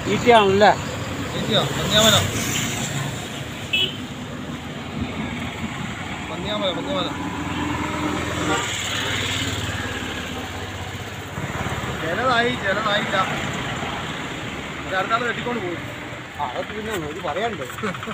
ഈറ്റയാണല്ലേ പന്യാമല പന്യാമല പന്യാമല ചിലതായി ചിലതായില്ല അടുത്താണ് കെട്ടിക്കൊണ്ട് പോകും അതൊക്കെ പിന്നെ ഒരു പറയാനുണ്ട്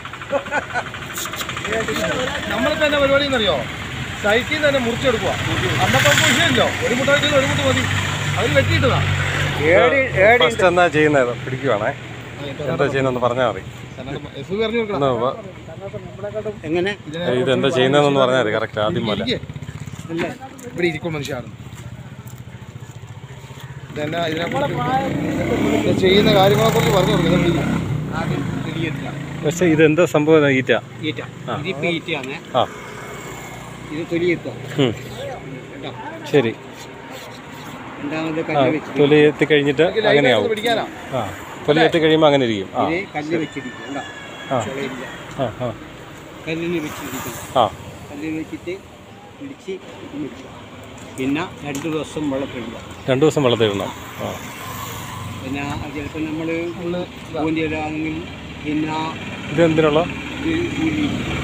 നമ്മളിപ്പോ എന്നാ പരിപാടി എന്നറിയോ സൈറ്റിൽ നിന്ന് തന്നെ മുറിച്ചെടുക്കുക അന്നപ്പം വിഷയമില്ലോ ഒരു മുട്ട വെച്ചത് ഒരു മുട്ട മതി അതിൽ വെട്ടിയിട്ടതാ ഏഴ് ഏഴ് ഫസ്റ്റ് എന്നാ ചെയ്യുന്നത് പിടിക്കുവാണേ എന്താ ചെയ്യുന്നതെന്ന് പറഞ്ഞാൽ മതി എഫ് പറഞ്ഞു കൊടുക്കണം ഒന്ന് വ- എങ്ങനെ ഇത് എന്താ ചെയ്യുന്നതെന്നൊന്ന് പറഞ്ഞാൽ മതി കറക്റ്റ് ആദ്യം പോലെ ഇരിക്ക്. ഇവിടെ ഇരിക്കും മനുഷ്യരാണ് ഇതെന്നാ ഇതിനെ ചെയ്യുന്ന കാര്യങ്ങളെ കുറിച്ച് പറഞ്ഞു കൊടുക്കുന്നത് ആദ്യം തൊലിയെത്തുക പക്ഷേ ഇത് എന്താ സംഭവം ഈറ്റ ഈറ്റ ഇതിപ്പോ ഈറ്റയാണ് ആ ഇത് തൊലിയെത്തുക ഉം. കേട്ടോ ശരി രണ്ടാമത് ആ കല്ല് വെച്ചിരിക്കും തൊലി എത്തി കഴിഞ്ഞിട്ട് അങ്ങനെയാവും പിടിക്കാനാ ആ തൊലി എത്തി കഴിയുമ്പോൾ അങ്ങനെ ഇരിക്കും ആ ഇത് കല്ല് വെച്ചിരിക്കും കേട്ടോ ആ. ചുളയില്ല ആ ആ കല്ലിന് വെച്ചിരിക്കും ആ കല്ലിന് വെച്ചിട്ട് പിടിച്ച് വെക്കുക പിന്നെ രണ്ട് ദിവസം വെള്ളത്തിടുക രണ്ട് ദിവസം വെള്ളത്തിടണം ആ പിന്നെ ചിലപ്പോൾ നമ്മൾ പൂന്തിയിലാണെങ്കിൽ പിന്നെ ഇത് എന്തിനുള്ള ഇത് ഊരി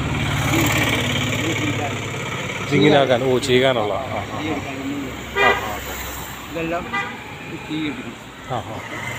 ജിങ്ങിനാക്കാൻ ഓ ചെയ്യാനുള്ള ആ ആ തീയെടുക്കാൻ നമ്മൾ ആ ഇതെല്ലാം തീയെടുക്കും ആ ആ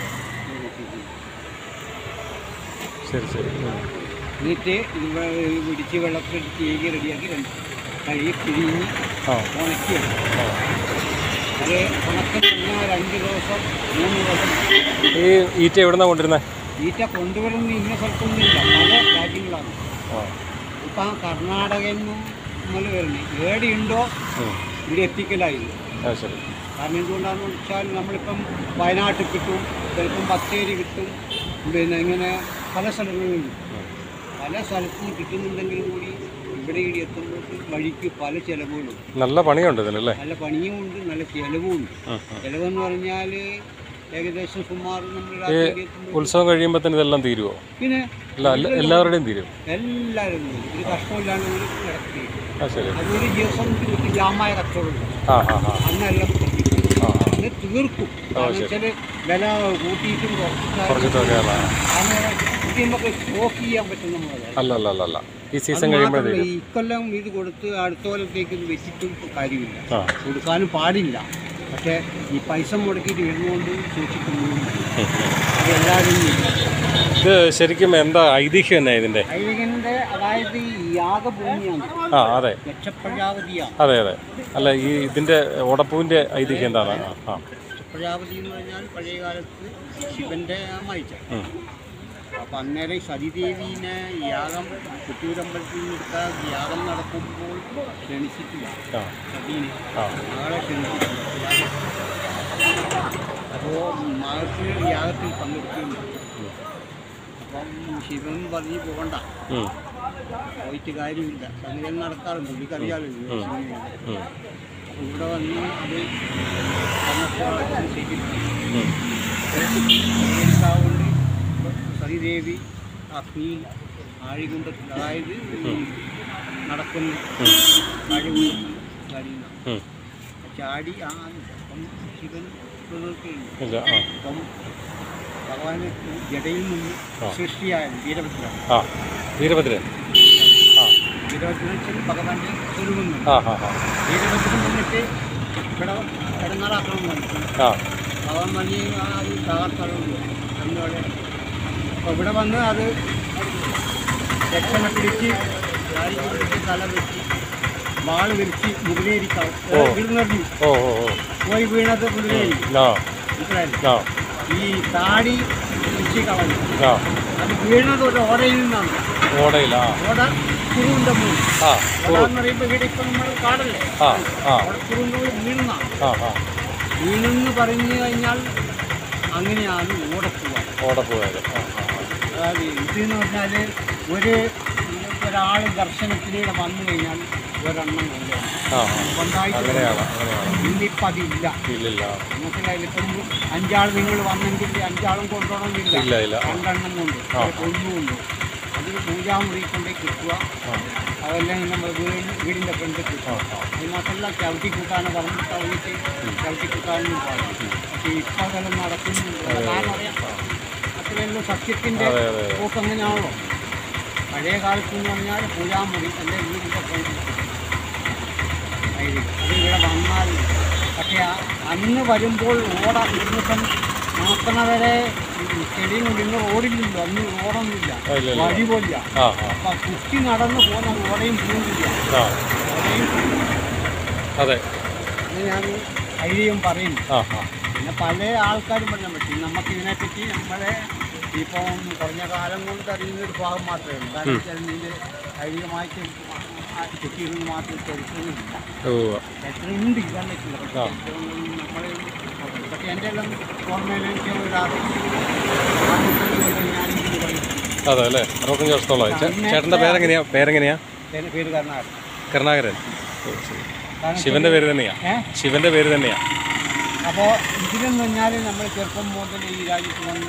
ശരി ശരി ഉം. എന്നിട്ട് ഇത് വെ- പിടിച്ച് വെള്ളത്തിൽ തീകി റെഡിയാക്കി രണ്ട് കഴുകി പിരിഞ്ഞ് ആ ഉണക്കിയെടുക്കും അത് ഉണക്കം കഴിഞ്ഞാൽ രണ്ട് ദിവസം മൂന്ന് ദിവസം ഈ ഈറ്റ എവിടുന്നാ കൊണ്ടിരുന്നത് ഈറ്റ കൊണ്ടുവരുന്ന ഇന്ന സ്ഥലത്തൊന്നുമില്ല പല രാജ്യങ്ങളാണ് ആ ഇപ്പം കർണാടകയിൽ നിന്നും നമ്മൾ വരുന്നത് ഏടെയുണ്ടോ ഉം. ഇവിടെ എത്തിക്കലായി ആ ശരി കാരണം എന്തുകൊണ്ടാണെന്ന് വെച്ചാൽ നമ്മളിപ്പം വയനാട്ടിൽ കിട്ടും ചിലപ്പം ബത്തേരി കിട്ടും പിന്നെ ഇങ്ങനെ പല സ്ഥലങ്ങളിലും കിട്ടും പല സ്ഥലത്തും കിട്ടുന്നുണ്ടെങ്കിലും കൂടി ഇവിടെ ഇവിടെ എത്തുമ്പോൾ വഴിക്ക് പല ചിലവുകളും നല്ല പണിയുണ്ട് ഇതിനല്ലേ നല്ല പണിയും ഉണ്ട് നല്ല ചിലവും ഉണ്ട് ഉം, ഉം. ചിലവെന്ന് പറഞ്ഞാൽ ഏകദേശം സുമാർ നമ്മൾ ഈ രാത്രി എത്തുമ്പോൾ ഉത്സവം കഴിയുമ്പോൾ തന്നെ ഇതെല്ലാം തീരുമോ പിന്നെ അല്ല എല്ലാ- എല്ലാവരുടെയും തീരും എല്ലാവരും ഉണ്ട്. ഒരു കഷ്ടമില്ലാണ്ട് ഒരു കിടക്കുകയും ആ ശരി അതൊരു ദിവസം ഒരു ജാമായ കച്ചവടം ആ ആ ആ അന്നെല്ലാം കത്തിക്കും. ആ ആ അത് തീർക്കും കാരണം വെച്ചാൽ വില കൂട്ടിയിട്ടും കുറച്ചിട്ടാലും കുറച്ചിട്ടൊക്കെയാണ് അങ്ങനെ ഇത് നമുക്ക് സ്റ്റോക്ക് ചെയ്യാൻ പറ്റുന്ന പോലെ അല്ല അല്ല അല്ല അല്ല ഈ സീസൺ കഴിയുമ്പോൾ തീരും ഇക്കൊല്ലം ഇത് കൊടുത്ത് അടുത്ത കൊല്ലത്തേക്ക് ഇത് വെച്ചിട്ടും കാര്യമില്ല ആ കൊടുക്കാനും പാടില്ല പക്ഷേ ഈ പൈസ മുടക്കിയിട്ട് വരുന്നതുകൊണ്ട് സൂക്ഷിക്കുന്നു അത് എല്ലാവരും ഇത് ശരിക്കും എന്താ ഐതിഹ്യം തന്നെ ഇതിൻ്റെ ഐതിഹ്യൻ്റെ അതായത് ഈ യാഗഭൂമിയാണ് ആ അതെ ലക്ഷപ്രജാപതിയാണ് അതെ അതെ അല്ല ഈ ഇതിൻ്റെ ഉടപ്പൂവിൻ്റെ ഐതിഹ്യം എന്താണ് ആ ആ പ്രജാപതി എന്ന് പറഞ്ഞാൽ പഴയ കാലത്ത് ശിവന്റെ അമ്മായിച്ച ഉം. അപ്പം അന്നേരം സതിദേവീനെ യാഗം കുറ്റൂരമ്പലത്തിൽ നിന്ന് എടുത്ത യാഗം നടക്കുമ്പോൾ ക്ഷണിച്ചിട്ടില്ല ആ സതീനെ ആ മകളെ ക്ഷണിച്ചിട്ടില്ല അപ്പോൾ മകൾക്ക് യാഗത്തിൽ പങ്കെടുക്കുന്നുണ്ട് അപ്പം ശിവൻ പറഞ്ഞ് പോകണ്ട ഉം, പോയിട്ട് കാര്യമില്ല അങ്ങനെ നടക്കാറുണ്ട് പുള്ളിക്കറിയാമല്ലോ ശിവനെ. ഉം, ഇവിടെ വന്ന് അത് പറഞ്ഞപ്പോൾ സ്വീകരിച്ചു ഉം. സ്വീകരിക്കാവുകൊണ്ട് സതിദേവി അഗ്നിയിൽ ആഴികുണ്ടത്തിൽ അതായത് ഈ നടക്കുന്ന ആഴികുണ്ടത്തിൽ ചാടിയുന്ന ഉം. ചാടി ആ അപ്പം ശിവൻ നിൽക്കുകയുണ്ട് ഇല്ല ആ അപ്പം ഭഗവാന് ജടയിൽ നിന്ന് ആ. സൃഷ്ടിയായ വീരഭദ്രൻ ആ വീരഭദ്രൻ ആ വീരഭദ്രൻ വെച്ചാൽ ഭഗവാന്റെ സ്വരൂപങ്ങൾ ആ ആ ആ വീരഭദ്രൻ വന്നിട്ട് ഇവിടെ കിടന്നാറാക്കണം വന്നു ആ ഭഗവാൻ പറഞ്ഞ് ആ അത് തകർത്തളുണ്ട് എന്നോടെ അപ്പോൾ ഇവിടെ വന്ന് അത് രക്ഷണ പിടിച്ച് ചാടി പിടിച്ച് തല വെച്ച് വാള് വിരിച്ച് മുകളിലേരിക്കാവും ഓ. വീഴുന്നറിഞ്ഞു ഓ ഓ ഓ പോയി വീണത് മുകളിലേരി ആ മനസ്സിലായില്ലേ? ആ ഈ താടി പിടിച്ച് കളഞ്ഞു ആ അത് വീണത് ഒരു ഓടയിൽ നിന്നാണ് ഓടയിൽ ആ ഓട കുറുവിൻ്റെ മുകളിൽ ആ ഓട എന്ന് പറയുമ്പോൾ ഇവിടെ ഇപ്പം നമ്മൾ കാടല്ലേ ആ ആ ഓട കുറുവിൻ്റെ മുകളിൽ വീണുന്നതാണ് ആ ആ വീണെന്ന് പറഞ്ഞു കഴിഞ്ഞാൽ അങ്ങനെയാണ് ഓടപ്പുക ഓടപ്പോയത് ആ ആ ആ. അതായത് ഇതെന്ന് പറഞ്ഞാൽ ഒരു ഒരാൾ ദർശനത്തിലൂടെ വന്നു കഴിഞ്ഞാൽ ഒരെണ്ണം കൊണ്ടുപോകും ആ ആ സ്വന്തമായിട്ട് അങ്ങനെയാണ് അങ്ങനെയാണ് ഇന്നിപ്പം അതില്ല ഇല്ലില്ല മനസ്സിലായില്ല ഇപ്പം അഞ്ചാൾ നിങ്ങൾ വന്നെങ്കിൽ അഞ്ചാളും കൊണ്ടുപോകണമെന്നില്ല ഇല്ല ഇല്ല ആ രണ്ടെണ്ണം കൊണ്ട് ഒന്നുകൊണ്ട് അതിന് പൂജാമുറി കൊണ്ടേ കിട്ടുക ആ അതെല്ലാം നമ്മൾ വീട് വീടിൻ്റെ ഫ്രണ്ട് കിട്ടുക ആ ആ അത് മാത്രമല്ല ചവിട്ടി കൂട്ടാനും പറഞ്ഞു തവണിക്ക് ചവിട്ടി കൂട്ടാനും പാടില്ല പക്ഷേ ഇപ്പം അതെല്ലാം നടക്കുന്നുണ്ട് കാരണം അറിയാം അത്രയും അങ്ങനെയല്ലോ സത്യത്തിൻ്റെ അതെ അതെ പോക്ക് അങ്ങനെയാണല്ലോ പഴയ കാലത്ത് എന്ന് പറഞ്ഞാൽ പൂജാമുറി എൻ്റെ വീടിൻ്റെ ഫ്രണ്ടിൽ ആയിരിക്കും അത് ഇവിടെ വന്നാൽ പക്ഷേ ആ- അന്ന് വരുമ്പോൾ ഓട ദിവസം നടക്കണ വരെ ചെടിയും കൊണ്ട് ഇന്ന് റോഡില്ലല്ലോ അന്ന് റോഡൊന്നുമില്ല ആ, ഇല്ല, ഇല്ല. വഴി പോലില്ല ആ ആ അപ്പം കുത്തി നടന്ന് പോകുന്ന ഓടയും പോകുന്നില്ല ആ ഓടയും അതെ അങ്ങനെയാണ് ഐതിഹ്യം പറയുന്നത് ആ ആ പിന്നെ പല ആൾക്കാരും പറയാൻ പറ്റും നമുക്ക് ഇതിനെപ്പറ്റി നമ്മളെ ഇപ്പം കുറഞ്ഞ കാലം കൊണ്ട് അറിയുന്ന ഒരു ഭാഗം മാത്രമേ ഉള്ളൂ കാരണം വെച്ചാൽ ഇതിൻ്റെ ഐതിഹ്യമായിട്ട് ചെക്കിയിരുന്ന് മാത്രം ചരിത്രമില്ല ഓ ചരിത്രമുണ്ട് ഇല്ലാന്നിട്ടില്ല പക്ഷേ ആ. ചരിത്രമൊന്നും നമ്മളെ പക്ഷേ എൻ്റെ എല്ലാം ഓർമ്മയിൽ എനിക്ക് ഒരു അറുപത്തി ആറ് ഞാനിങ്ങനെ പറയും അതെ അല്ലേ അറുപത്തഞ്ച് വർഷത്തോളമായി ചേ- ചേട്ടൻ്റെ പേരെങ്ങനെയാ പേരെങ്ങനെയാ എൻ്റെ പേര് കർണാടക കരുണാകരൻ ഓ, ശരി. കാരണം ശിവന്റെ പേര് തന്നെയാ ഏഹ് ശിവന്റെ പേര് തന്നെയാ അപ്പോൾ ഇതിലെന്ന് പറഞ്ഞാൽ നമ്മൾ ചെറുപ്പം മുതൽ ഈ രാജ്യത്ത് വന്ന്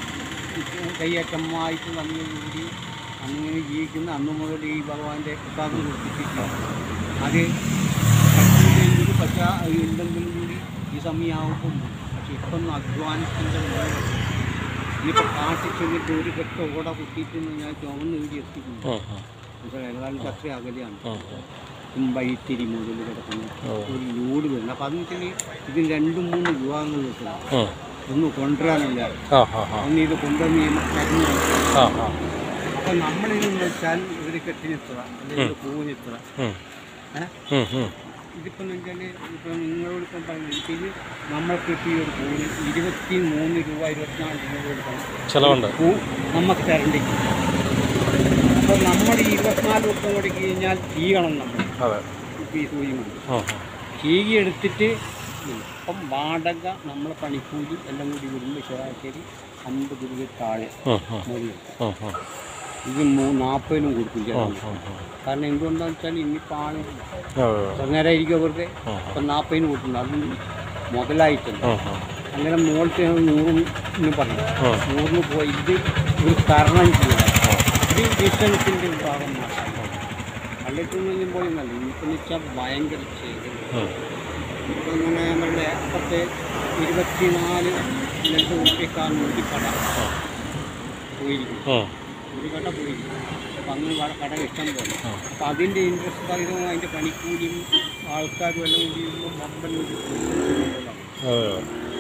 കയ്യേറ്റമായിട്ട് വന്നുകൂടി അങ്ങനെ ജീവിക്കുന്ന അന്ന് മുതൽ ഈ ഭഗവാന്റെ പ്രസാദം കൊടുത്തിട്ട് അത് പറ്റിയില്ലെങ്കിലും പറ്റ ഉണ്ടെങ്കിലും കൂടി ഈ സമയമാകുമ്പം പക്ഷെ ഇപ്പം അധ്വാനത്തിൻ്റെ ഇനിയിപ്പോൾ കാട്ടിൽ ചെന്നിട്ട് ഒരു കെട്ട ഓട കുത്തിയിട്ട് ഞാൻ ചുവന്ന് വീടി എത്തിക്കുന്നു ആ ആ ഏതാണ്ട് അത്ര അകലെയാണ് ആ വൈത്തിരി മുതൽ കിടക്കുന്ന ഓ. ഒരു ലോഡ് വരുന്നത് അപ്പം അതെന്ന് വെച്ചാൽ ഇതിന് രണ്ടും മൂന്ന് വിഭാഗങ്ങൾ കിട്ടണം ആ ഒന്ന് കൊണ്ടുവരാനില്ല ആ ആ ആ ഒന്ന് ഇത് കൊണ്ടുവന്ന് മരുന്ന് ആ ആ അപ്പം നമ്മളിതെന്ന് വെച്ചാൽ ഒരു കെട്ടിനെത്ര അല്ലെങ്കിൽ പൂവിനെത്ര ഉം. ഏഹ് ഉം, ഉം. ഇതിപ്പം എന്ന് വെച്ചാൽ ഇപ്പം നിങ്ങളോട് ഇപ്പം പറയുന്നത് ഇപ്പം ഇത് നമ്മൾക്ക് ഇപ്പം ഈ ഒരു പൂവിന് ഇരുപത്തി മൂന്ന് രൂപ ഇരുപത്തിനാല് രൂപ കൊടുക്കണം ചെലവുണ്ട് പൂ നമുക്ക് തരണ്ടി അപ്പോൾ നമ്മൾ ഈ ഇരുപത്തിനാല് ദിവസം കൊടുക്കി കഴിഞ്ഞാൽ ചെയ്യണം നമ്മൾ അതെ ഇപ്പം ഈ സൂചി കൊണ്ട് ആ ചീകി എടുത്തിട്ട് ഇപ്പം വാടക നമ്മളെ പണിക്കൂലി എല്ലാം കൂടി വരുമ്പോൾ ശരാശരി അമ്പത് രൂപ താഴെ ആ ആ മതി ആ ആ ഇത് മൂ നാൽപ്പതിനും കൊടുക്കും ആ ചേട്ടൻ ആ കാരണം എന്തുകൊണ്ടാണെന്ന് വെച്ചാൽ ഇനിയിപ്പോൾ ആൾ ആ കുറഞ്ഞേരായിരിക്കും അവർക്ക് ആ ഇപ്പം നാൽപ്പതിന് കൊടുക്കുന്നു അത് മുതലായിട്ടുണ്ട് ആ ആ അങ്ങനെ മുകളിലത്തെ നൂറിന് പറയും ആ. നൂറിന് പോയി ഇത് ഒരു തരണം ചെയ്യുക ഇത് ഡിസ്റ്റൻസിൻ്റെ ഭാഗം മാത്രം പള്ളിക്കൊന്നും പോയി നല്ല ഇനിയിപ്പോൾ വെച്ചാൽ ഭയങ്കര ചെയ്ത് ആ ഇപ്പം ഇങ്ങനെ നമ്മളുടെ അപ്പുറത്തെ ഇരുപത്തിനാല് ലക്ഷം ഉറുപ്പിക്കാണ് ഒരു കട പോയിരിക്കും ആ ഒരു കട പോയിരിക്കും അപ്പം അങ്ങനെ വ- കട ഇഷ്ടം പോലെ ആ. അപ്പം അതിൻ്റെ ഇൻട്രസ്റ്റ് സഹിതവും അതിൻ്റെ പണിക്കൂലിയും ആൾക്കാരും എല്ലാം കൂടി വമ്പൻ ഒരു അതെ